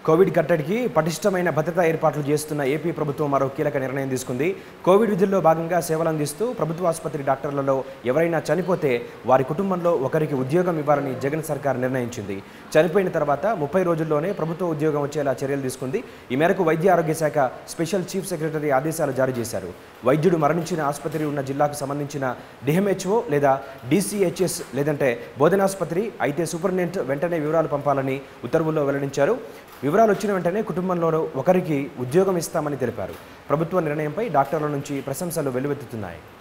Covid కట్టడికి పటిష్టమైన భద్రతా ఏర్పాట్లు చేస్తున్న ఏపీ ప్రభుత్వం మరో కీలక నిర్ణయం తీసుకుంది కోవిడ్ విధుల్లో భాగంగా సేవలు అందిస్తూ ప్రభుత్వ ఆసుపత్రి డాక్టర్లలో ఎవరైనా చనిపోతే వారి కుటుంబంలో ఒకరికి ఉద్యోగం ఇవ్వాలని జగన్ సర్కార్ నిర్ణయించింది చనిపోయిన తర్వాత ముప్పై రోజుల్లోనే ప్రభుత్వ ఉద్యోగం వచ్చేలా చర్యలు తీసుకుంది ఈ మేరకు వైద్య ఆరోగ్య శాఖ స్పెషల్ చీఫ్ సెక్రటరీ ఆదేశాలు జారీ చేశారు వైద్యుడు మరణించిన ఆసుపత్రి ఉన్న జిల్లాకు సంబంధించిన డిఎంహెచ్ఓ లేదా డిసిహెచ్ఎస్ లేదంటే బోధనాసుపత్రి అయితే సూపరింటెండెంట్ వెంటనే వివరాలు పంపాలని ఉత్తర్వుల్లో వెల్లడించారు వివరాలు వచ్చిన వెంటనే కుటుంబంలో ఒకరికి ఉద్యోగం ఇస్తామని తెలిపారు ప్రభుత్వ నిర్ణయంపై డాక్టర్ల నుంచి ప్రశంసలు వెల్లువెత్తుతున్నాయి